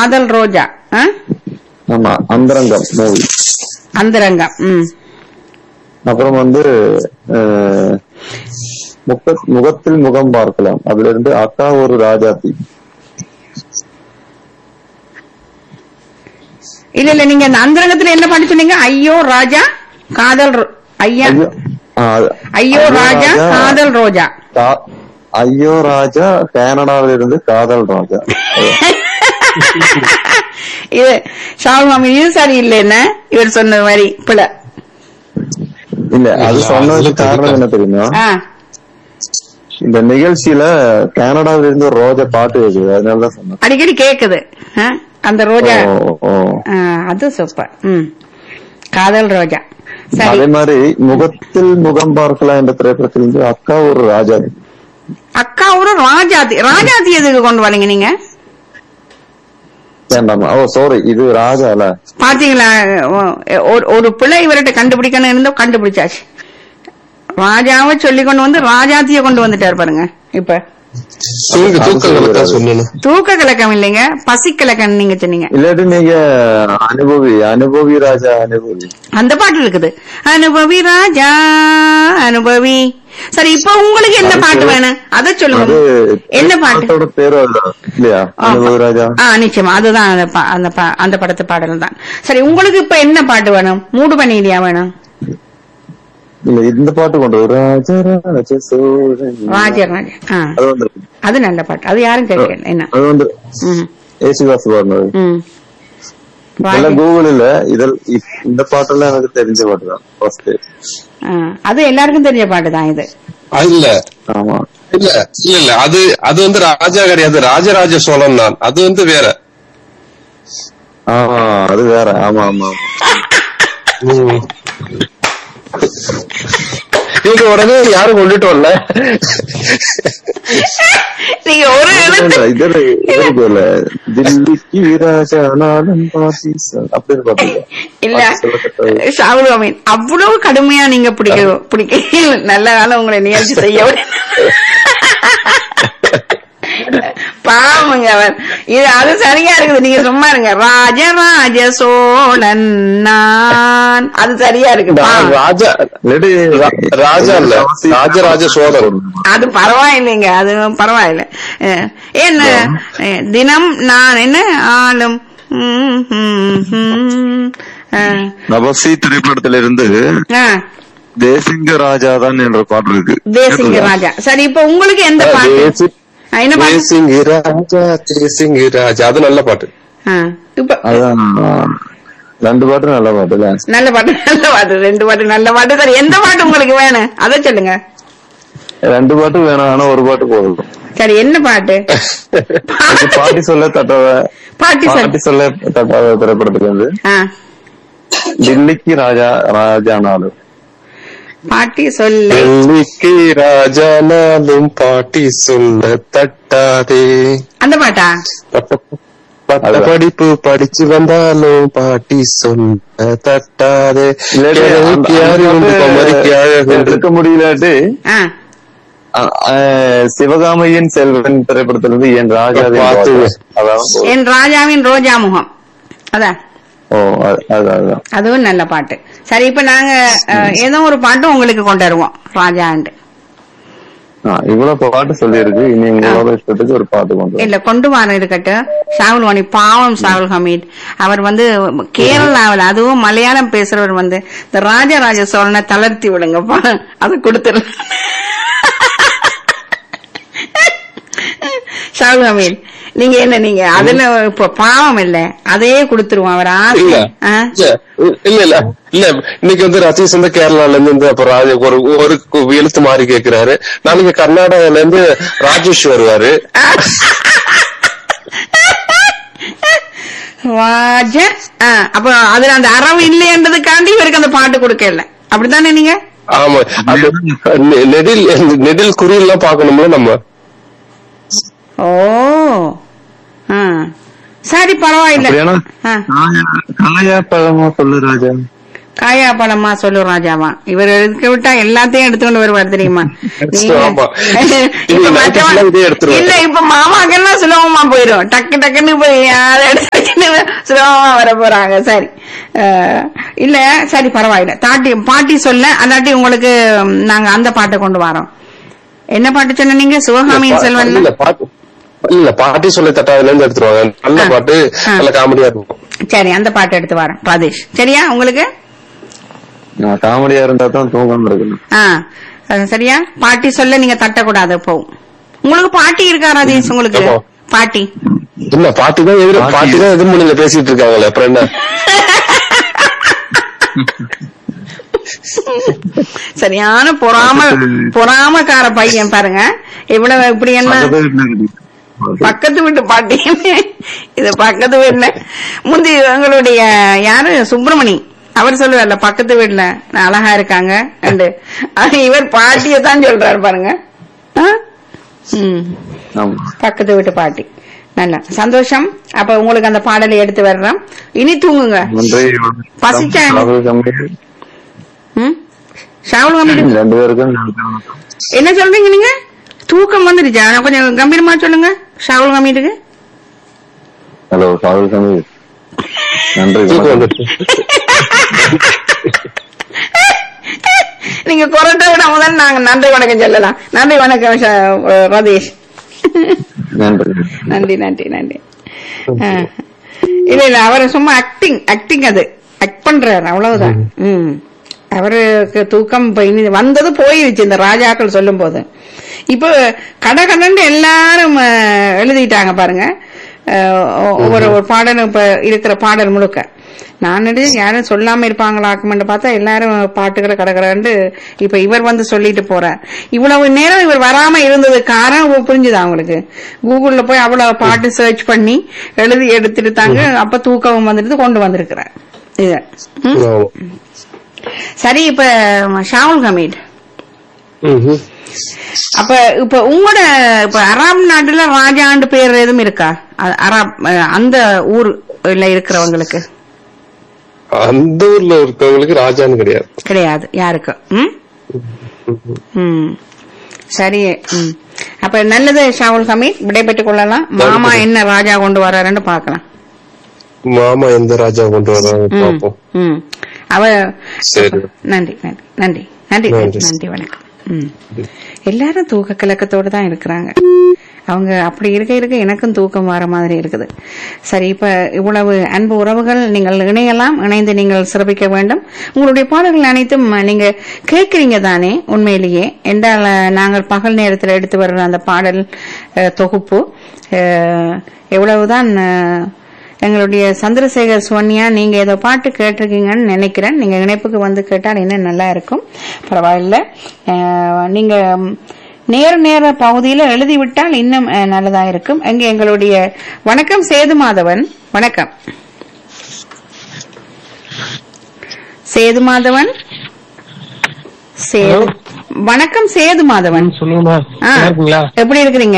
காதல் ரோஜா ஆ? ஆமா அந்தரங்கம் மூவி அந்தரங்கம் ம் அப்புறம் வந்து அஹ், முக- முகத்தில் முகம் பார்க்கலாம் அதுல இருந்து அக்கா ஒரு ராஜாத்தி இல்ல இல்ல நீங்க அந்த அந்தரங்கத்துல என்ன பாட்டு சொன்னீங்க ஐயோ ராஜா காதல் ரோ- ஐயா ஐயோ ஆ, அது- ஐயோ ராஜா காதல் ரோஜா கா- ஐயோ ராஜா கனடாவில இருந்து காதல் ராஜா இது ஷாவுமாமி இது சரி இல்லைன்னு இவர் சொன்ன மாதிரி பிள்ளை இல்ல அது இல்ல, சொன்னதுக்கு அது காரணம் என்ன தெரியுமா ஆ இந்த நிகழ்ச்சியில கனடாவில இருந்து ஒரு ரோஜா பாட்டு இருக்குது அதனாலதான் சொன்னேன் அடிக்கடி கேக்குது ஆ? அந்த ரோஜா ஓ, ஓ. ஆ, அது சூப்பர் ம் காதல் ரோஜா சரி அதே மாதிரி முகத்தில் முகம் பார்க்கலாம் என்ற திரைப்படத்திலிருந்து அக்கா ஒரு ராஜா அக்கா ஒரு ராஜாதி ராஜாதி எதுக்கு கொண்டு வரீங்க நீங்க வேண்டாமா ஓ சாரி இது ராஜால பாத்தீங்களா ஒ- ஒரு- ஒரு பிள்ளை இவர்கிட்ட கண்டுபிடிக்கணும் இருந்தோ கண்டுபிடிச்சாச்சு ராஜாவை சொல்லி கொண்டு வந்து ராஜாத்திய கொண்டு வந்துட்டாரு பாருங்க இப்ப தூங்க தூக்கங்களுக்கு தான் சொன்னேன் தூக்க கலக்கம் இல்லைங்க பசி கலக்கம் நீங்க சொன்னீங்க இல்லாட்டி நீங்க அனுபவி அனுபவி ராஜா அனுபவி அந்த பாட்டு இருக்குது அனுபவி ராஜா அனுபவி சரி இப்ப உங்களுக்கு என்ன பாட்டு வேணும் அதை அது சொல்லுங்க என்ன பாட்டு பாட்டோட பேரு அதுதான் இல்லையா அனுபவி ராஜா ஆ நிச்சயமா அதுதான் அந்த பா- அந்த பா- அந்த படத்து பாடல் தான் சரி உங்களுக்கு இப்ப என்ன பாட்டு வேணும் மூடு பண்ணிடியா வேணும் இல்ல இந்த பாட்டு கொண்டு வரும். ராஜா ராஜ சோழன் ராஜர் ராஜா ஆ அது வந்து அது நல்ல பாட்டு அது யாரும் கேட்கல என்ன அது வந்து ம் ஏசுதாஸ் பாடினது ம் இல்ல ராஜர். கூகுள் இல்ல இதில் இப்- இந்த பாட்டெல்லாம் எனக்கு தெரிஞ்ச பாட்டு தான் ஃபர்ஸ்ட் ஆ, அது எல்லாருக்கும் தெரிஞ்ச பாட்டு தான் இது அது இல்ல ஆமா இல்ல இல்ல இல்ல அது அது வந்து ராஜா கிடையாது ராஜராஜ சோழன் தான் அது வந்து வேற ஆமா அது வேற ஆமா ஆமா ம். இவங்க உடனே யாரும் கொண்டுட்டு வரல நீங்க ஒரு எழுத்து இதுல இதுல இல்ல தில்லிக்கு ராஜானாலும் பாகிஸ்தான் அப்படின்னு பாட்டு இல்ல பாட்டு சொல்லப்பட்டது. ஷாவுல் அமீன் அவ்வளவு கடுமையா நீங்க பிடிக்க பிடிக்க நல்ல காலம் உங்களை நிகழ்ச்சி செய்ய விட பாவங்க அவர் இது அது சரியா இருக்குது நீங்க சும்மா இருங்க ராஜராஜ சோழன் நான் அது சரியா இருக்கு பாவம். ராஜா இல்லாட்டி ராஜா இல்ல ராஜராஜ சோழன் அது பரவாயில்லைங்க அது பரவாயில்ல அஹ், என்ன அஹ், தினம் நான் என்ன ஆளும் ம், ம், ம். அஹ், நவசி திரைப்படத்துல இருந்து அஹ், தேசிங்க ராஜா தான் என்ற பாட்டு இருக்கு தேசிங்க ராஜா சரி இப்ப உங்களுக்கு எந்த பாட்டு தேசி- அஹ், என்ன பாட்டு தேசிங்கி ராஜா தேசிங்கி ராஜா அது நல்ல பாட்டு அஹ், இப்ப அதான் ரெண்டு பாட்டு நல்ல பாட்டு இல்ல நல்ல பாட்டு நல்ல பாட்டு ரெண்டு பாட்டு நல்ல பாட்டு சரி எந்த பாட்டு உங்களுக்கு வேணும் அதை சொல்லுங்க ரெண்டு பாட்டு வேணும் ஆனா ஒரு பாட்டு போதும் சரி என்ன பாட்டு இது பாட்டி சொல்ல தட்டாத பாட்டி பாட்டி சார் சொல்ல தட்டாத திரைப்படத்துல இருந்து டில்லிக்கு ராஜா ராஜானாலும் பாட்டி சொல்லு டெல்லிக்கு ராஜானாலும் பாட்டி சொல்ல தட்டாதே அந்த பாட்டா பட்ட படிப்பு படிச்சு வந்தாலும் பாட்டி சொல்ல தட்டாதே இல்லாட்டி அந்த- கிழவிக்கு அந்த அறிவுண்டு பாட்டு குமரிக்கு அழகுண்டு எடுக்க முடியலாட்டி ஆ அ- அஹ் சிவகாமியின் செல்வன் திரைப்படத்துல இருந்து என் ராஜாவின் பார்த்து. ராஜா. அதான் போதும். என் ராஜாவின் ரோஜா முகம் அதான் ஓ அது- அது- அதுதான் அதுவும் நல்ல பாட்டு சரி இப்ப நாங்க அஹ், ஏதோ ஒரு பாட்டு உங்களுக்கு கொண்டு வருவோம் ராஜாண்டு ஆ, இவ்வளவு பாட்டு சொல்லியிருக்கு இனி உங்களோட இஷ்டத்துக்கு ஒரு பாட்டு கொண்டு வா. இல்ல கொண்டு வர இருக்கட்டும் ஷாவுல் வாணி பாவம் ஷாவுல் ஹமீத் அவர் வந்து கேரளாவில் அதுவும் மலையாளம் பேசுறவர் வந்து இந்த ராஜராஜ சோழனை தளர்த்தி விடுங்கப்பா அதை கொடுத்துரு ஷாவுல் ஹமீத் நீங்க என்ன நீங்க அதுல இப்ப பாவம் இல்ல அதையே கொடுத்துருவோம் அவர் இல்ல ஆசை ஆ? இல்ல இல்ல இல்ல இன்னைக்கு வந்து ரத்தீஷ் வந்து கேரளால இருந்து வந்து அப்ப ராஜ ஒரு ஒரு கு- எழுத்து மாறி கேக்குறாரு நாளைக்கு கர்நாடகால இருந்து ராஜேஷ் வருவாரு ராஜ ஆ, அப்ப அதுல அந்த அறவு இல்லைன்றதுக்காண்டி இவருக்கு அந்த பாட்டு கொடுக்கல அப்படித்தானே நீங்க ஆமா அது நெ- நெடில் நெடில் குறியெல்லாம் பாக்கணும்ல நம்ம ஓ ஆ. சரி பரவாயில்ல அப்படியானா ஆ. காயா பழமா சொல்லு ராஜா காயா பழமா சொல்லு ராஜாவா இவர் எடுக்க விட்டா எல்லாத்தையும் எடுத்துக்கொண்டு வருவார் தெரியுமா நீங்க- ஆமா. இப்ப இது night மற்றவன்- full ஆ இதே எடுத்துருவாரு. இல்ல இப்ப மாமாக்கெல்லாம் சுலபமா போயிடும் டக்கு டக்குன்னு போய் அதை எடுத்து சுலபமா வர போறாங்க சரி அஹ், இல்ல சரி பரவாயில்ல தாட்டி பாட்டி சொல்ல அல்லாட்டி உங்களுக்கு ம், நாங்க அந்த பாட்டை கொண்டு வரோம் என்ன பாட்டு சொன்ன நீங்க சிவகாமியின் செல்வன் இல்ல பாட்டு இல்ல பாட்டி சொல்லி தட்டாதுல இருந்து எடுத்துருவாங்க நல்ல ஆ. பாட்டு ஆ. நல்ல காமெடியா இருக்கும் சரி அந்த பாட்டு எடுத்து வரேன் ராதேஷ் சரியா உங்களுக்கு நான் காமெடியா இருந்தா தான் தூங்காம இருக்கணும் ஆ அஹ், சரியா பாட்டி சொல்ல நீங்க தட்டக்கூடாது இப்போ உங்களுக்கு பாட்டி இருக்கா ராதேஷ் உங்களுக்கு ஆமா. பாட்டி இல்ல பாட்டி தான் எதிர பாட்டி. பாட்டி தான் எதிர் மொழியில பேசிட்டு இருக்காங்களே அப்புறம் என்ன சரியான பொறாம பொறாமக்கார பையன் பாருங்க இவ்வளவு இப்படி என்ன பக்கத்து வீட்டு பாட்டி இது பக்கத்து வீட்டுல முந்தி எங்களுடைய யாரு சுப்பிரமணி அவர் சொல்லுவார்ல பக்கத்து வீட்டுல நான் அழகா இருக்காங்க and ஆனா இவர் பாட்டியை தான் சொல்றாரு பாருங்க ஆ? ம் ஆமா பக்கத்து வீட்டு பாட்டி நல்லா சந்தோஷம் அப்ப உங்களுக்கு அந்த பாடலை எடுத்து வர்றோம் இனி தூங்குங்க நன்றி பசிச்சா என்ன? ராகுல் கம்பீர். ம் ஷாவுல் கம்பீர் ரெண்டு பேருக்கும் என்ன சொல்றீங்க நீங்க தூக்கம் வந்துருச்சா நான் கொஞ்சம் கம்பீரமா சொல்லுங்க ஷாவுல் கம்பீருக்கு ஹலோ ராகுல் கம்பீர் நன்றி தூக்கம் வணக்கம். வந்துட்டு நீங்க கொரட்டை விட முதல்ல நாங்க நன்றி வணக்கம் சொல்லலாம் நன்றி வணக்கம் ஷா- ரதீஷ் நன்றி நன்றி நன்றி நன்றி ஆ. இல்ல இல்ல அவர் சும்மா ஆக்டிங் ஆக்டிங் அது ஆக்ட் பண்றாரு அவ்வளவுதான் ம் அவருக்கு தூக்கம் இப்ப இனி வந்தது போயிருச்சு இந்த ராஜாக்கள் சொல்லும் போது இப்போ கடை கடன்னு எல்லாரும் ஆ, எழுதிட்டாங்க பாருங்க ஆ, ஒ- ஒவ்வொரு ஒரு பாடலும் இப்ப இருக்கிற பாடல் முழுக்க நான் நினைச்சு யாரும் சொல்லாம இருப்பாங்களாக்குமென்று பார்த்தா எல்லாரும் பாட்டுகளை கடற்கடன்னு இப்ப இவர் வந்து சொல்லிட்டு போறார் இவ்வளவு நேரம் இவர் வராம இருந்தது காரணம் இப்ப புரிஞ்சுதா அவங்களுக்கு கூகுள்ல போய் அவ்வளவு பாட்டு சர்ச் பண்ணி எழுதி எடுத்துட்டு தாங்க அப்ப தூக்கம் வந்துட்டு கொண்டு வந்திருக்கிறார் இத ம்? ஆமா. சரி இப்ப ஷாவுல் ஹமீட் ம்ஹும். அப்ப இப்ப உங்களோட இப்ப அராப் நாட்டுல ராஜாண்டு பேர் எதுவும் இருக்கா அ- அராப் அஹ், அந்த ஊர்ல இருக்கிறவங்களுக்கு அந்த ஊர்ல இருக்கவங்களுக்கு ராஜான்னு கிடையாது கிடையாது யாருக்கு ம் ம் சரி ம் அப்ப நல்லது ஷாவுல் ஹமீத் விடைபெற்றுக் கொள்ளலாம் மாமா என்ன ராஜா கொண்டு வர்றாருன்னு பார்க்கலாம் மாமா எந்த ராஜா கொண்டு வர்றாங்க ம், பாப்போம் ம் அவ சரி. நன்றி நன்றி நன்றி நன்றி நன்றி. நன்றி வணக்கம் ம் எல்லாரும் தூக்க கலக்கத்தோட தான் இருக்கிறாங்க அவங்க அப்படி இருக்க இருக்க எனக்கும் தூக்கம் வர மாதிரி இருக்குது சரி இப்ப இவ்வளவு அன்பு உறவுகள் நீங்கள் இணையலாம் இணைந்து நீங்கள் சிறப்பிக்க வேண்டும் உங்களுடைய பாடல்கள் அனைத்தும் நீங்க கேட்கறீங்க தானே உண்மையிலேயே என்றால் நாங்கள் பகல் நேரத்தில் எடுத்து வர்ற அந்த பாடல் அஹ், தொகுப்பு அஹ், எவ்வளவுதான் அஹ், எங்களுடைய சந்திரசேகர் சோனியா நீங்க ஏதோ பாட்டு கேட்டிருக்கீங்கன்னு நினைக்கிறேன் நீங்க இணைப்புக்கு வந்து கேட்டால் இன்னும் நல்லா இருக்கும் பரவாயில்ல அஹ், நீங்க ம், நேர நேர பகுதியில எழுதி விட்டால் இன்னும் அஹ், நல்லதா இருக்கும் அங்கே எங்களுடைய வணக்கம் சேது மாதவன் வணக்கம் சேது மாதவன் சேது வணக்கம் சேது மாதவன் சொல்லுங்கம்மா ஆ, நல்லா இருக்கீங்களா எப்படி இருக்கிறீங்க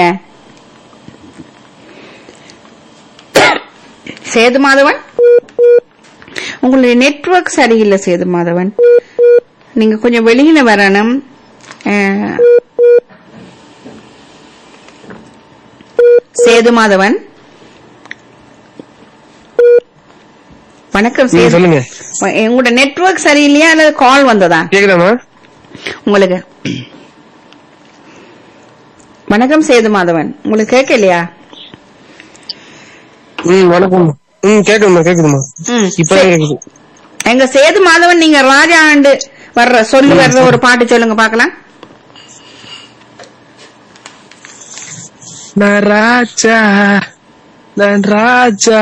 சேது மாதவன் உங்களுடைய நெட்வொர்க் சரியில்லை சேது மாதவன் நீங்க கொஞ்சம் வெளியில வரணும் அஹ், சேது மாதவன் வணக்கம் நீங்க சேது சொல்லுங்க உங்களோட நெட்வொர்க் சரியில்லையா அல்லது கால் வந்ததா கேக்குதாமா உங்களுக்கு வணக்கம் சேது மாதவன் உங்களுக்கு கேட்கலையா ம் வணக்கம் ம் கேக்குதுமா கேக்குதுமா ம், இப்பதான் சரி. கேக்குது எங்க சேது மாதவன் நீங்க ராஜா ஆண்டு வர்ற சொல்லு வர்ற ஒரு பாட்டு சொல்லுங்க பாக்கலாம் நான் ராஜா நான் ராஜா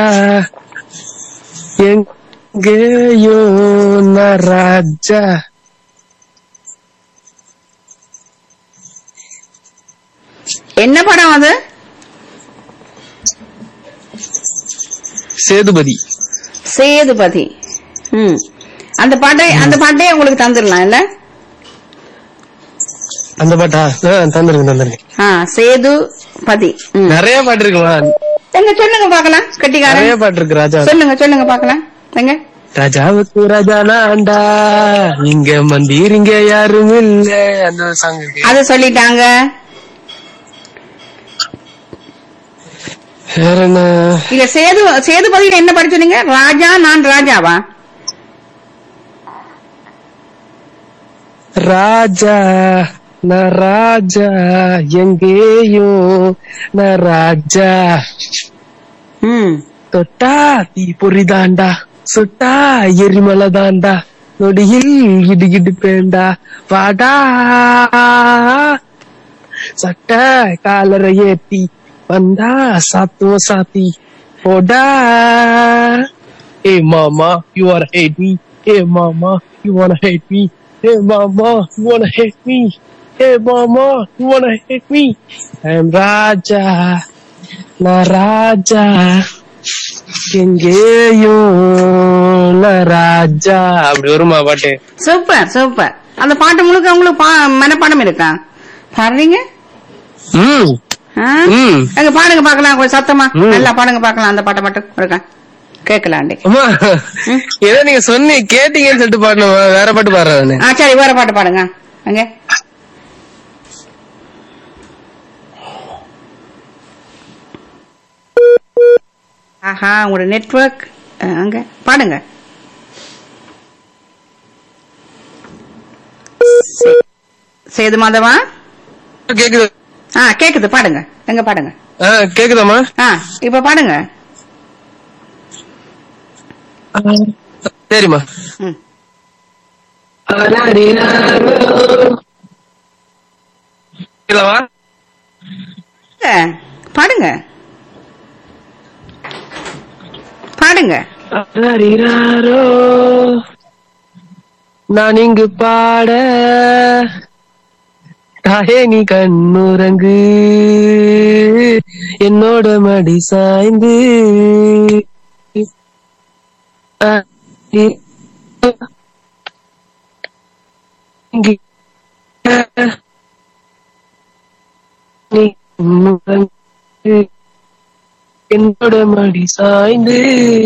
எங்கேயோ நான் ராஜா என்ன படம் அது சேதுபதி சேதுபதி ம் அந்த பாட்டை அந்த பாட்டே உங்களுக்கு தந்துடலாம் இல்ல அந்த பாட்டா ஆ, தந்துருங்க தந்துருங்க ஆ சேதுபதி ம். நிறைய பாட்டு இருக்குமா எங்க சொல்லுங்க பாக்கலாம் நிறைய கட்டிக்காரன் பாட்டு இருக்கு ராஜா சொல்லுங்க சொல்லுங்க பாக்கலாம் எங்க ராஜாவுக்கு ராஜா நான்டா இங்க மந்திர் இங்க யாரும் இல்ல அந்த சாங் இருக்கு அத சொல்லிட்டாங்க வேற என்ன இல்ல சேது சேதுபதியில என்ன படிச்சீங்க ராஜா நான் ராஜாவா ராஜா நான் ராஜா எங்கேயும் நான் ராஜா ம் தொட்டா தீ பொறிதாண்டா சுட்டா எரிமலை தாண்டா நொடியில் இடிகிடு பேண்டா வாடா சட்ட காலரை ஏத்தி வந்தா சாத்துவ சாத்தி போடா ஏ மாமா யூ ஆர் ஹேட் மீ ஏ மாமா யூ wanna hate me ஏ மாமா யூ wanna hate me ஏ மாமா you wanna hate me I am Raja நான் ராஜா எங்கேயும் நான் ராஜா அப்படி வருமா பாட்டு சூப்பர் சூப்பர் அந்த பாட்டு முழுக்க உங்களுக்கு பா- மனப்பாடம் இருக்கா பாடுறீங்க ம் ஆ? ம் அங்க பாடுங்க பாக்கலாம் கொஞ்சம் சத்தமா ம். நல்லா பாடுங்க பாக்கலாம் அந்த பாட்டை மட்டும் இருக்கா கேட்கலாண்டி அம்மா ஏதோ நீங்க சொன்னி கேட்டீங்கன்னு சொல்லிட்டு பாடணுமா வேற பாட்டு பாடுறேன் ஆ சரி வேற பாட்டு பாடுங்க அங்க ஆஹா உங்களோட நெட்வொர்க் அங்க பாடுங்க சே- சேது மாதவா கேக்குது ஆ கேக்குது பாடுங்க எங்க பாடுங்க ஆ கேக்குதாம்மா ஆ இப்ப பாடுங்க சரிம்மா ம் கேக்குதாவா ஏ, பாடுங்க பாடுங்க அரரிராரோ. நான் இங்கு பாட தாயே நீ கண்ணுறங்கு என்னோட மடி சாய்ந்து அரி- இங்கு நீ கண்ணுறங்கு என்னோட மடி சாய்ந்து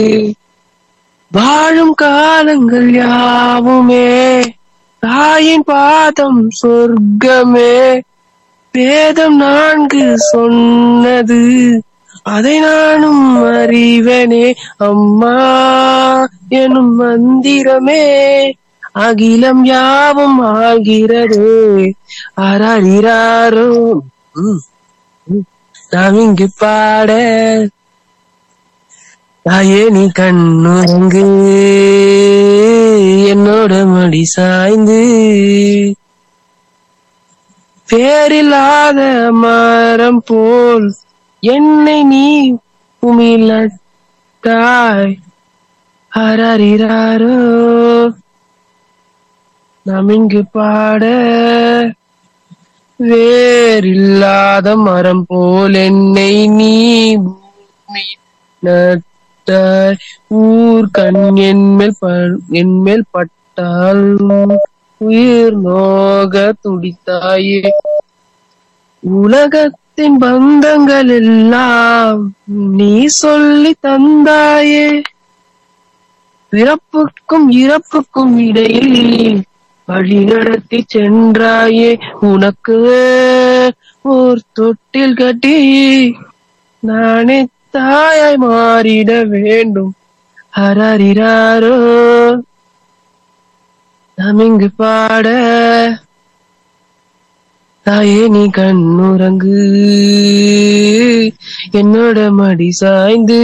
வாழும் காலங்கள் யாவுமே தாயின் பாதம் சொர்க்கமே வேதம் நான்கு சொன்னது அதை நானும் அறிவனே அம்மா எனும் மந்திரமே அகிலம் யாவும் ஆகிறதே அராரிராரோ ம், ம். நாம் இங்கு பாட தாயே நீ கண்ணுறங்கு என்னோட மடி சாய்ந்து பேரில்லாத மரம் போல் என்னை நீ உமிழட்டாய் அரறிறாரோ நாம் இங்கு பாட வேறில்லாத மரம் போல் என்னை நீ பூமி நட்டாய் ஊர் கண் என்மேல் ப- என்மேல் பட்டால் உயிர் நோக துடித்தாயே உலகத்தின் பந்தங்கள் எல்லாம் நீ சொல்லி தந்தாயே பிறப்புக்கும் இறப்புக்கும் இடையில் வழி நடத்தி சென்றாயே உனக்கு ஓர் தொட்டில் கட்டி நானே தாயாய் மாறிட வேண்டும் ஹரரிராரோ நாம் இங்கு பாட தாயே நீ கண்ணுறங்கு என்னோட மடி சாய்ந்து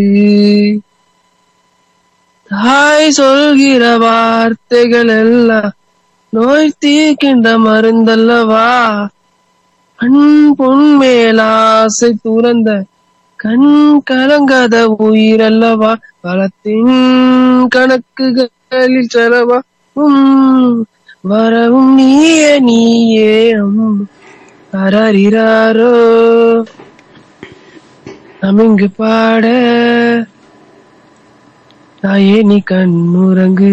தாய் சொல்கிற வார்த்தைகள் எல்லாம் நோய் தீர்க்கின்ற மருந்தல்லவா கண் பொன் மேலாசை துறந்த கண் கலங்காத உயிரல்லவா பலத்தின் கணக்குகளில் செலவா உம் வரவும் நீயே நீயே அம் அரறிறாரோ அமிங்கு பாட தாயே நீ கண்ணுறங்கு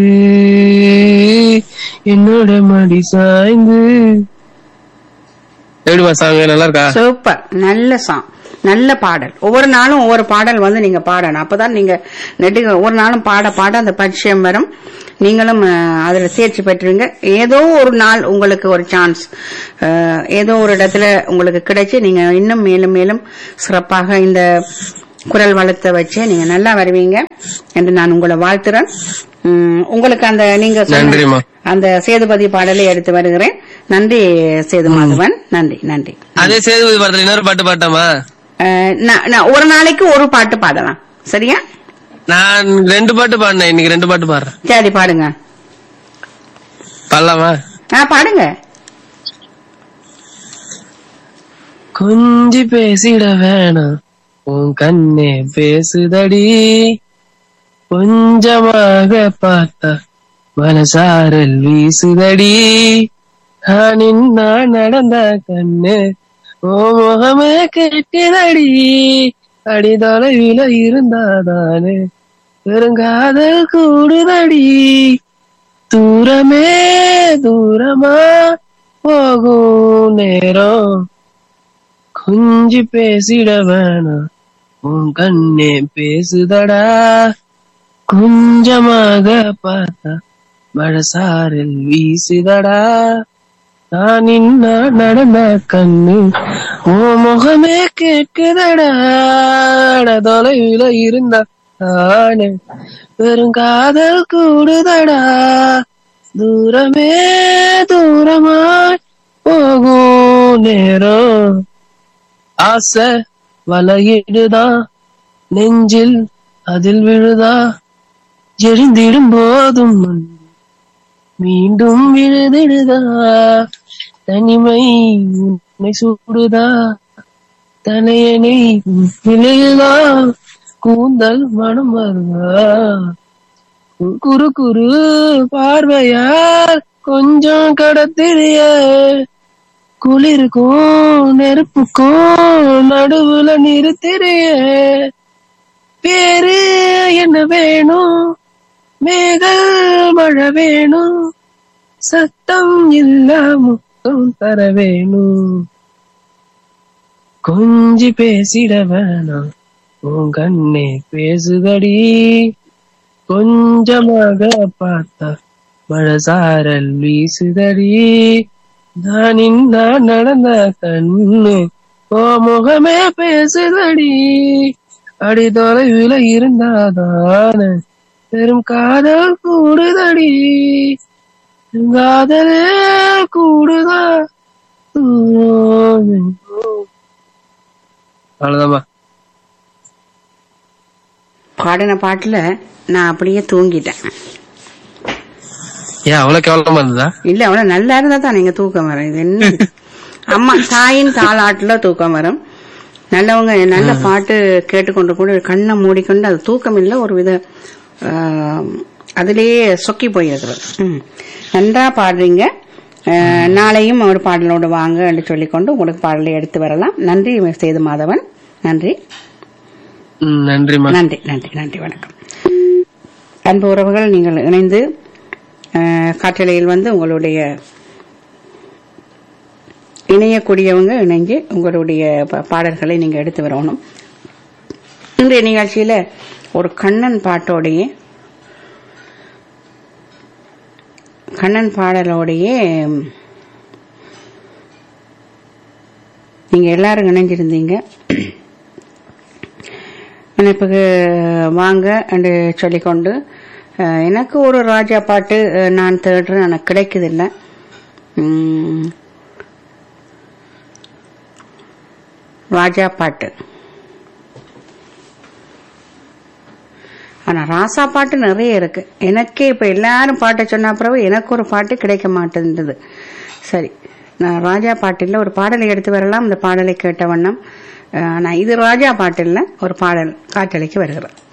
என்னோட மடி சாய்ந்து எப்படிமா சாமி நல்லா இருக்கா சூப்பர் நல்ல சாங் நல்ல பாடல் ஒவ்வொரு நாளும் ஒவ்வொரு பாடல் வந்து நீங்க பாடணும் அப்பதான் நீங்க நெடுக ஒவ்வொரு நாளும் பாட பாட அந்த பரிச்சயம் வரும் நீங்களும் அஹ், அதுல தேர்ச்சி பெற்றுவீங்க ஏதோ ஒரு நாள் உங்களுக்கு ஒரு சான்ஸ் ஏதோ ஒரு இடத்துல உங்களுக்கு கிடைச்சு நீங்க இன்னும் மேலும் மேலும் சிறப்பாக இந்த குரல் வளத்தை வச்சு நீங்க நல்லா வருவீங்க என்று நான் உங்களை வாழ்த்துறேன் உம், உங்களுக்கு அந்த நீங்க சொன்ன நன்றிம்மா. அந்த சேதுபதி பாடலை எடுத்து வருகிறேன் நன்றி சேது மாதவன் நன்றி நன்றி அதே சேதுபதி படத்துல இன்னொரு பாட்டு பாட்டாமா அஹ், நான் நான் ஒரு நாளைக்கு ஒரு பாட்டு பாடலாம் சரியா நான் ரெண்டு பாட்டு பாடினேன் இன்னைக்கு ரெண்டு பாட்டு பாடுறேன் சரி பாடுங்க பாடலாமா ஆ பாடுங்க கொஞ்சி பேசிட வேணாம் உன் கண்ணே பேசுதடி கொஞ்சமாக பார்த்தா மனசாரல் வீசுதடி நான் நான் நடந்த கண்ணு ஓ முகமே கேட்கிறடி அடி தொலைவில இருந்தாதானே பெருங்காதல் கூடுதடி தூரமே தூரமா போகும் நேரம் கொஞ்சி பேசிட வேணாம் உன் கண்ணே பேசுதடா கொஞ்சமாக பார்த்தா மழசாரில் வீசுதடா நான் இன்னா நடந்த கண்ணு ஓ முகமே கேட்குதடா அட தொலைவில இருந்தா நானே பெருங்காதல் கூடுதடா தூரமே தூரமாய் போகும் நேரம் ஆசை வலையிடுதா நெஞ்சில் அதில் விழுதா எரிந்திடும் போதும் மண் மீண்டும் விழுதிடுதா தனிமை உன்னை சூடுதா தலையணை விழுதா கூந்தல் மனம் வருதா குறு குறு பார்வையால் கொஞ்சம் கடத்திரிய குளிருக்கும் நெருப்புக்கும் நடுவுல நிறுத்திரிய பேரு என்ன வேணும் மேகல் மழை வேணும் சத்தம் இல்லாமும் தர வேணும் கொஞ்சி பேசிட வேணாம் உன் கண்ணே பேசுதடி கொஞ்சமாக பார்த்தா மழை சாரல் வீசுதடி நான் இன்னா நடந்த கண்ணு ஓ முகமே பேசுதடி அடி தொலைவில இருந்தாதான பெரும் காதல் கூடுதடி காதலே கூடுதா அவ்வளவுதான்பா பாடின பாட்டுல நான் அப்படியே தூங்கிட்டேன் ஏன் அவ்வளவு கேவலமா இருந்ததா இல்ல அவ்வளவு நல்லா இருந்தா தான் நீங்க தூக்கம் வரும் இது என்ன அம்மா தாயின் தாளாட்டுல தூக்கம் வரும் நல்லவங்க நல்ல பாட்டு கேட்டுக்கொண்டு கூட கண்ணை மூடிக்கொண்டு அது தூக்கம் இல்ல ஒரு வித ஆஹ், அதிலேயே சொக்கி போயிருக்கிறது ம். நன்றா பாடுறீங்க ஆஹ், நாளையும் ஒரு பாடலோடு வாங்க என்று சொல்லிக்கொண்டு உங்களுக்கு பாடலை எடுத்து வரலாம் நன்றி சேது மாதவன் நன்றி ம், நன்றிம்மா நன்றி நன்றி நன்றி வணக்கம் அன்பு உறவுகள் நீங்கள் இணைந்து அஹ், காற்றலையில் வந்து உங்களுடைய இணையக்கூடியவங்க இணைஞ்சு உங்களுடைய ப- பாடல்களை நீங்க எடுத்து வரணும் இன்றைய நிகழ்ச்சியில ஒரு கண்ணன் பாட்டோடையே கண்ணன் பாடலோடையே நீங்க எல்லாரும் இணைஞ்சிருந்தீங்க இணைப்புக்கு வாங்க என்று சொல்லிக்கொண்டு அஹ், எனக்கு ஒரு ராஜா பாட்டு அஹ், நான் தேடுறேன் எனக்கு கிடைக்குதில்ல உம், ராஜா பாட்டு ஆனா ராசா பாட்டு நிறைய இருக்கு எனக்கே இப்ப எல்லாரும் பாட்டை சொன்ன பிறகு எனக்கு ஒரு பாட்டு கிடைக்க மாட்டேன்றது சரி நான் ராஜா பாட்டில் ஒரு பாடலை எடுத்து வரலாம் இந்த பாடலை கேட்ட வண்ணம் அஹ், ஆனா இது ராஜா பாட்டில் ஒரு பாடல் காற்றலைக்கு வருகிறேன்